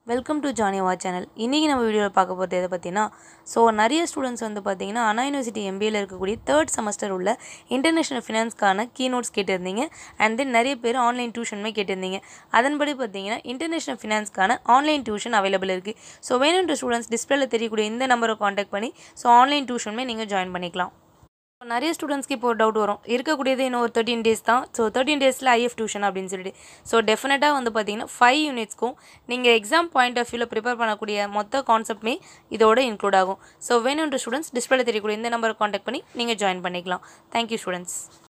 welcome to ஜானிவா channel இன்றைக்கி நம்ம வீடியோவில் பார்க்க போகிறது எதை பற்றினா ஸோ நிறைய ஸ்டூடெண்ட்ஸ் வந்து பார்த்தீங்கன்னா அண்ணா யூனிவர்சிட்டி எம்பிஏல இருக்கக்கூடிய தேர்ட் செமஸ்டர் உள்ள இன்டர்நேஷனல் ஃபினான்ஸ்க்கான கீ நோட்ஸ் கேட்டிருந்தீங்க அண்ட் தென் நிறைய பேர் ஆன்லைன் டியூஷனுமே கேட்டிருந்தீங்க அதன்படி பார்த்தீங்கன்னா இன்டர்நேஷனல் ஃபினான்ஸ்க்கான ஆன்லைன் டியூஷன் அவைலபிள் இருக்குது ஸோ வேணுன்ற ஸ்டூடெண்ட்ஸ் டிஸ்பிளேல தெரியக்கூடிய இந்த நம்பரை காண்டாக்ட் பண்ணி ஸோ ஆன்லைன் டியூஷனுமே நீங்கள் ஜாயின் பண்ணிக்கலாம் இப்போ நிறைய ஸ்டூடெண்ட்ஸ்க்கு இப்போ ஒரு டவுட் வரும் இருக்கக்கூடியது இன்னும் ஒரு தேர்ட்டின் டேஸ் தான் ஸோ தேர்ட்டின் டேஸில் ஐஎஃப் டியூஷன் அப்படின்னு சொல்லிட்டு ஸோ டெஃபினட்டாக வந்து பார்த்தீங்கன்னா ஃபைவ் யூனிட்ஸ்க்கும் நீங்கள் எக்ஸாம் பாயிண்ட் ஆஃப் வியூவில் ப்ரிப்பேர் பண்ணக்கூடிய மொத்த கான்செப்ட்மே இதோட இன்க்ளூட் ஆகும் ஸோ வேணுன்ற ஸ்டூடெண்ட்ஸ் டிஸ்பிளே தெரியக்கூடிய இந்த நம்பரை காண்டாக்ட் பண்ணி நீங்கள் ஜாயின் பண்ணிக்கலாம் தேங்க்யூ ஸ்டூடெண்ட்ஸ்